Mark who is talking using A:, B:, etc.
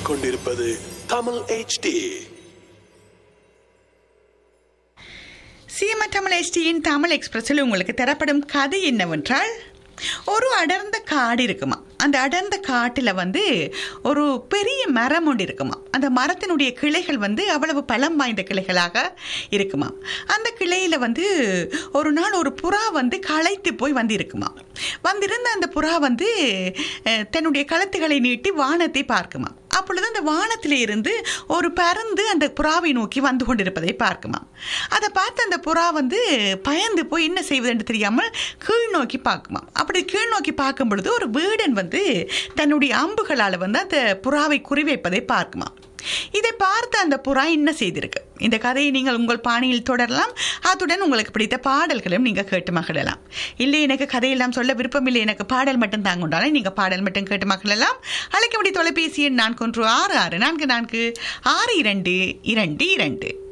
A: கேட்டுக்கொண்டிருப்பது தமிழ் HD
B: சீம தமிழ் எஸ்டியின் தமிழ் எக்ஸ்பிரஸில் உங்களுக்கு தரப்படும் கதை என்னவென்றால் ஒரு அடர்ந்த காடு இருக்குமா அந்த அடர்ந்த காட்டில் வந்து ஒரு பெரிய மரம் ஒன்று இருக்குமா அந்த மரத்தினுடைய கிளைகள் வந்து அவ்வளவு பலம் வாய்ந்த கிளைகளாக இருக்குமா அந்த கிளையில் வந்து ஒரு நாள் ஒரு புறா வந்து களைத்து போய் வந்து இருக்குமா வந்திருந்த அந்த புறா வந்து அஹ், தன்னுடைய கழுத்துகளை நீட்டி வானத்தை பார்க்குமா அப்பொழுது அந்த வானத்திலே இருந்து ஒரு பறந்து அந்த புறாவை நோக்கி வந்து கொண்டிருப்பதை பார்க்குமா அதை பார்த்து அந்த புறா வந்து பயந்து போய் என்ன செய்வது என்று தெரியாமல் கீழ் நோக்கி பார்க்குமா அப்படி கீழ் நோக்கி பார்க்கும் பொழுது ஒரு வீடன் வந்து தன்னுடைய அம்புகளால் வந்து அந்த புறாவை குறிவைப்பதை பார்க்குமா இதை பார்த்து அந்த புறா என்ன செய்திருக்கு இந்த கதையை நீங்கள் உங்கள் பாணியில் தொடரலாம் அத்துடன் உங்களுக்கு பிடித்த பாடல்களும் நீங்கள் கேட்டு மகிழலாம் இல்லை எனக்கு கதையெல்லாம் சொல்ல விருப்பமில்லை எனக்கு பாடல் மட்டும் தாங்குண்டாலும் நீங்கள் பாடல் மட்டும் கேட்டு மகிழலாம் அழைக்க வேண்டிய தொலைபேசி எண் நான்கு ஒன்று ஆறு ஆறு நான்கு நான்கு ஆறு இரண்டு இரண்டு இரண்டு